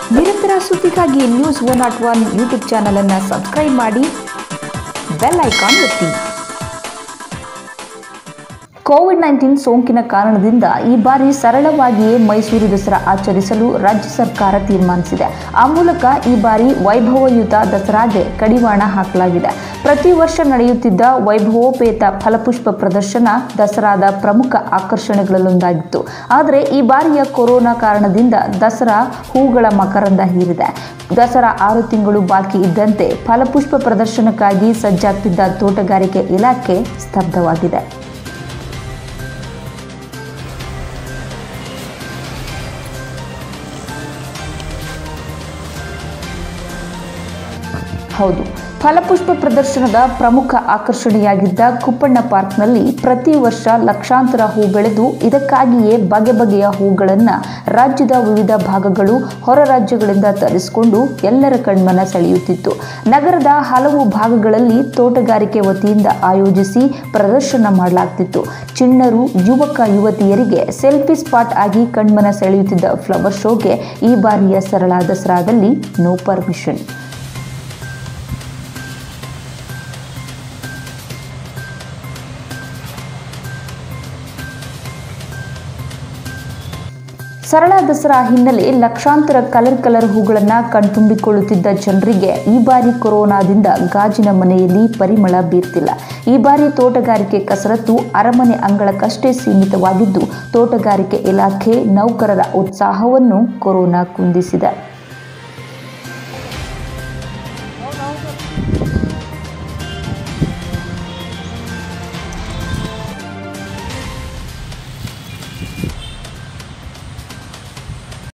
ನಿರಂತರ ಸುದ್ದಿಗಾಗಿ news one nought one YouTube ಚಾನಲನ್ನು ಸಬ್ಸ್ಕ್ರೈಬ್ ಮಾಡಿ ಬೆಲ್ ಐಕಾನ್ ಒತ್ತಿ ಕೋವಿಡ್ ನೈನ್ಟೀನ್ ಸೋಂಕಿನ ಕಾರಣದಿಂದ ಈ ಬಾರಿ ಸರಳವಾಗಿಯೇ ಮೈಸೂರು ದಸರಾ ಆಚರಿಸಲು ರಾಜ್ಯ ಸರ್ಕಾರ ತೀರ್ಮಾನಿಸಿದೆ ಆ ಮೂಲಕ ಈ ಬಾರಿ ವೈಭವಯುತ ದಸರಾಗೆ ಕಡಿವಾಣ ಹಾಕಲಾಗಿದೆ ಪ್ರತಿ ವರ್ಷ ನಡೆಯುತ್ತಿದ್ದ ವೈಭವೋಪೇತ ಫಲಪುಷ್ಪ ಪ್ರದರ್ಶನ ದಸರಾದ ಪ್ರಮುಖ ಆಕರ್ಷಣೆಗಳಲ್ಲೊಂದಾಗಿತ್ತು ಆದರೆ ಈ ಬಾರಿಯ ಕೊರೋನಾ ಕಾರಣದಿಂದ ದಸರಾ ಹೂಗಳ ಮಕರಂದ ಹೀರಿದೆ ದಸರಾ ಆರು ತಿಂಗಳು ಬಾಕಿ ಇದ್ದಂತೆ ಫಲಪುಷ್ಪ ಪ್ರದರ್ಶನಕ್ಕಾಗಿ ಸಜ್ಜಾಗ್ತಿದ್ದ ತೋಟಗಾರಿಕೆ ಇಲಾಖೆ ಸ್ತಬ್ಧವಾಗಿದೆ ಹೌದು ಫಲಪುಷ್ಪ ಪ್ರದರ್ಶನದ ಪ್ರಮುಖ ಆಕರ್ಷಣೆಯಾಗಿದ್ದ ಕುಪ್ಪಣ್ಣ ಪಾರ್ಕ್ನಲ್ಲಿ ಪ್ರತಿ ವರ್ಷ ಲಕ್ಷಾಂತರ ಹೂ ಬೆಳೆದು ಇದಕ್ಕಾಗಿಯೇ ಬಗೆ ಬಗೆಯ ಹೂಗಳನ್ನು ರಾಜ್ಯದ ವಿವಿಧ ಭಾಗಗಳು ಹೊರ ರಾಜ್ಯಗಳಿಂದ ತರಿಸಿಕೊಂಡು ಎಲ್ಲರ ಕಣ್ಮನ ಸೆಳೆಯುತ್ತಿತ್ತು ನಗರದ ಹಲವು ಭಾಗಗಳಲ್ಲಿ ತೋಟಗಾರಿಕೆ ವತಿಯಿಂದ ಆಯೋಜಿಸಿ ಪ್ರದರ್ಶನ ಮಾಡಲಾಗ್ತಿತ್ತು ಚಿಣ್ಣರು ಯುವಕ ಯುವತಿಯರಿಗೆ ಸೆಲ್ಫಿ ಸ್ಪಾಟ್ ಆಗಿ ಕಣ್ಮನ ಸೆಳೆಯುತ್ತಿದ್ದ ಫ್ಲವರ್ ಶೋಗೆ ಈ ಬಾರಿಯ ಸರಳ ದಸರಾದಲ್ಲಿ ನೋ ಪರ್ಮಿಷನ್ ಸರಳ ದಸರಾ ಹಿನ್ನೆಲೆ ಲಕ್ಷಾಂತರ ಕಲರ್ ಕಲರ್ ಹೂಗಳನ್ನು ಕಣ್ತುಂಬಿಕೊಳ್ಳುತ್ತಿದ್ದ ಜನರಿಗೆ ಈ ಬಾರಿ ಕೊರೋನಾದಿಂದ ಗಾಜಿನ ಮನೆಯಲ್ಲಿ ಪರಿಮಳ ಬೀರ್ತಿಲ್ಲ ಈ ಬಾರಿ ತೋಟಗಾರಿಕೆ ಕಸರತ್ತು ಅರಮನೆ ಅಂಗಳಕ್ಕಷ್ಟೇ ಸೀಮಿತವಾಗಿದ್ದು ತೋಟಗಾರಿಕೆ ಇಲಾಖೆ ನೌಕರರ ಉತ್ಸಾಹವನ್ನು ಕೊರೋನಾ ಕುಂದಿಸಿದೆ